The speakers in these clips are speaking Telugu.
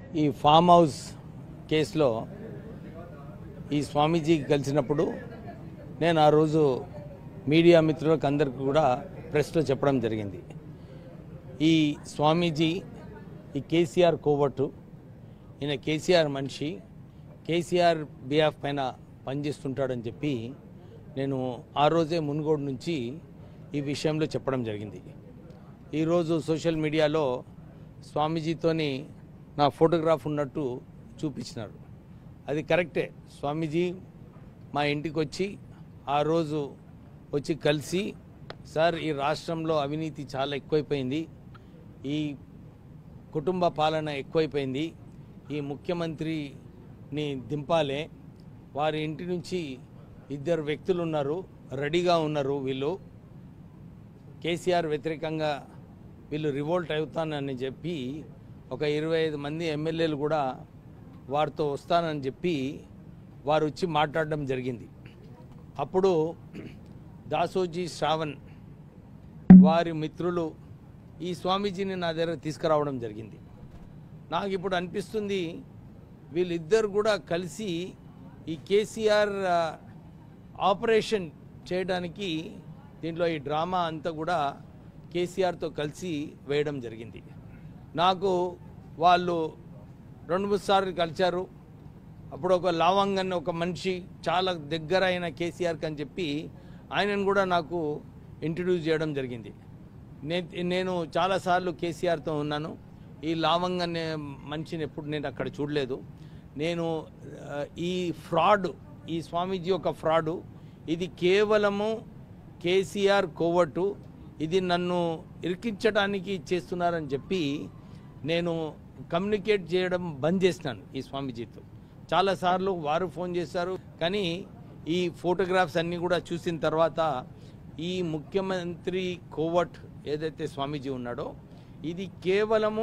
ఈ ఫామ్ హౌస్ కేసులో ఈ స్వామీజీ కలిసినప్పుడు నేను ఆ రోజు మీడియా మిత్రులకు అందరికీ కూడా ప్రెస్లో చెప్పడం జరిగింది ఈ స్వామీజీ ఈ కేసీఆర్ కోవట్టు ఈయన కేసీఆర్ మనిషి కేసీఆర్ బిహాఫ్ పైన పనిచేస్తుంటాడని చెప్పి నేను ఆ రోజే మున్గోడు నుంచి ఈ విషయంలో చెప్పడం జరిగింది ఈరోజు సోషల్ మీడియాలో స్వామీజీతోని నా ఫోటోగ్రాఫ్ ఉన్నట్టు చూపించినారు అది కరెక్టే స్వామీజీ మా ఇంటికి వచ్చి ఆ రోజు వచ్చి కలిసి సార్ ఈ రాష్ట్రంలో అవినీతి చాలా ఎక్కువైపోయింది ఈ కుటుంబ పాలన ఎక్కువైపోయింది ఈ ముఖ్యమంత్రిని దింపాలే వారి ఇంటి నుంచి ఇద్దరు వ్యక్తులు ఉన్నారు రెడీగా ఉన్నారు వీళ్ళు కేసీఆర్ వ్యతిరేకంగా వీళ్ళు రివోల్ట్ అవుతానని చెప్పి ఒక ఇరవై ఐదు మంది ఎమ్మెల్యేలు కూడా వారితో వస్తానని చెప్పి వారు వచ్చి మాట్లాడడం జరిగింది అప్పుడు దాసోజీ శ్రావణ్ వారి మిత్రులు ఈ స్వామీజీని నా దగ్గర తీసుకురావడం జరిగింది నాకు ఇప్పుడు అనిపిస్తుంది వీళ్ళిద్దరు కూడా కలిసి ఈ కేసీఆర్ ఆ, ఆపరేషన్ చేయడానికి దీంట్లో ఈ డ్రామా అంతా కూడా కేసీఆర్తో కలిసి వేయడం జరిగింది నాకు వాళ్ళు రెండు మూడు సార్లు కలిశారు అప్పుడు ఒక లావాంగ్ అన్న ఒక మనిషి చాలా దగ్గర అయిన కేసీఆర్కి అని చెప్పి ఆయనను కూడా నాకు ఇంట్రడ్యూస్ చేయడం జరిగింది నే- నేను చాలాసార్లు కేసీఆర్తో ఉన్నాను ఈ లావంగ్ అనే మనిషిని ఎప్పుడు నేను అక్కడ చూడలేదు నేను ఆ, ఈ ఫ్రాడ్ ఈ స్వామీజీ ఒక ఫ్రాడు ఇది కేవలము కేసీఆర్ కోవట్టు ఇది నన్ను ఇరికించడానికి చేస్తున్నారని చెప్పి నేను కమ్యూనికేట్ చేయడం బంద్ చేసినాను ఈ స్వామీజీతో చాలాసార్లు వారు ఫోన్ చేశారు కానీ ఈ ఫోటోగ్రాఫ్స్ అన్నీ కూడా చూసిన తర్వాత ఈ ముఖ్యమంత్రి కోవట్ ఏదైతే స్వామీజీ ఉన్నాడో ఇది కేవలము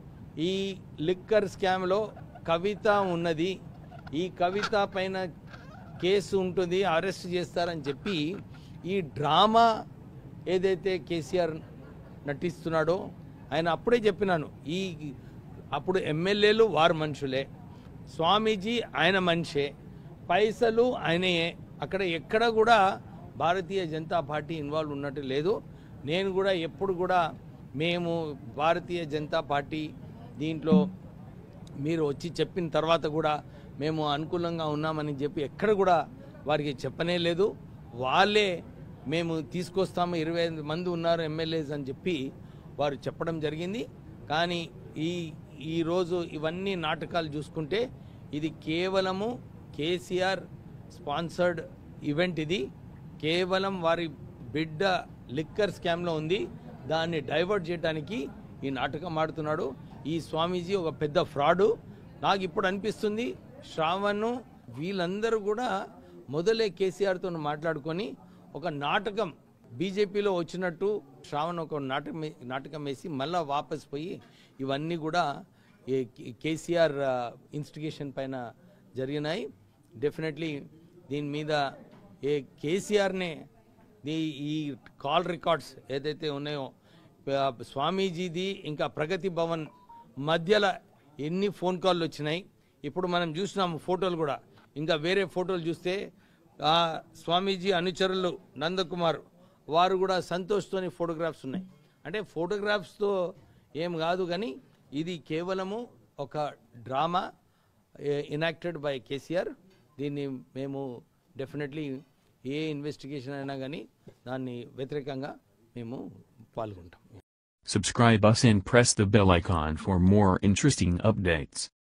ఈ లిక్కర్ స్కామ్లో కవిత ఉన్నది ఈ కవిత పైన కేసు ఉంటుంది అరెస్ట్ చేస్తారని చెప్పి ఈ డ్రామా ఏదైతే కేసీఆర్ నటిస్తున్నాడో ఆయన అప్పుడే చెప్పినాను ఈ అప్పుడు ఎమ్మెల్యేలు వారు మనుషులే స్వామీజీ ఆయన మనిషే పైసలు ఆయనయే అక్కడ ఎక్కడ కూడా భారతీయ జనతా పార్టీ ఇన్వాల్వ్ ఉన్నట్టు లేదు నేను కూడా ఎప్పుడు కూడా మేము భారతీయ జనతా పార్టీ దీంట్లో మీరు వచ్చి చెప్పిన తర్వాత కూడా మేము అనుకూలంగా ఉన్నామని చెప్పి ఎక్కడ కూడా వారికి చెప్పనే లేదు వాళ్ళే మేము తీసుకొస్తాము ఇరవై ఐదు మంది ఉన్నారు ఎమ్మెల్యేస్ అని చెప్పి వారు చెప్పడం జరిగింది కానీ ఈ ఈరోజు ఇవన్నీ నాటకాలు చూసుకుంటే ఇది కేవలము కేసీఆర్ స్పాన్సర్డ్ ఈవెంట్ ఇది కేవలం వారి బిడ్డ లిక్కర్ స్కామ్లో ఉంది దాన్ని డైవర్ట్ చేయడానికి ఈ నాటకం ఆడుతున్నాడు ఈ స్వామీజీ ఒక పెద్ద ఫ్రాడు నాకు ఇప్పుడు అనిపిస్తుంది శ్రావణ్ వీళ్ళందరూ కూడా మొదలే కేసీఆర్తో మాట్లాడుకొని ఒక నాటకం బీజేపీలో వచ్చినట్టు శ్రావణ్ ఒక నాటకం వే- నాటకం వేసి మళ్ళా వాపస్ పోయి ఇవన్నీ కూడా ఈ కేసీఆర్ ఇన్స్టిగేషన్ పైన జరిగినాయి డెఫినెట్లీ దీని మీద ఏ కేసీఆర్నే ఈ ఈ కాల్ రికార్డ్స్ ఏదైతే ఉన్నాయో ఆ, స్వామీజీది ఇంకా ప్రగతి భవన్ మధ్యలో ఎన్ని ఫోన్ కాల్లు వచ్చినాయి ఇప్పుడు మనం చూసినాము ఫోటోలు కూడా ఇంకా వేరే ఫోటోలు చూస్తే ఆ స్వామీజీ అనుచరులు నందకుమార్ వారు కూడా సంతోష్తోని ఫోటోగ్రాఫ్స్ ఉన్నాయి అంటే ఫోటోగ్రాఫ్స్తో ఏం కాదు కానీ ఇది కేవలము ఒక డ్రామా ఇనాక్టెడ్ బై కేసీఆర్ దీన్ని మేము డెఫినెట్లీ ఏ ఇన్వెస్టిగేషన్ అయినా కానీ దాన్ని వ్యతిరేకంగా మేము పాల్గొంటాం Subscribe us and press the bell icon for more interesting updates.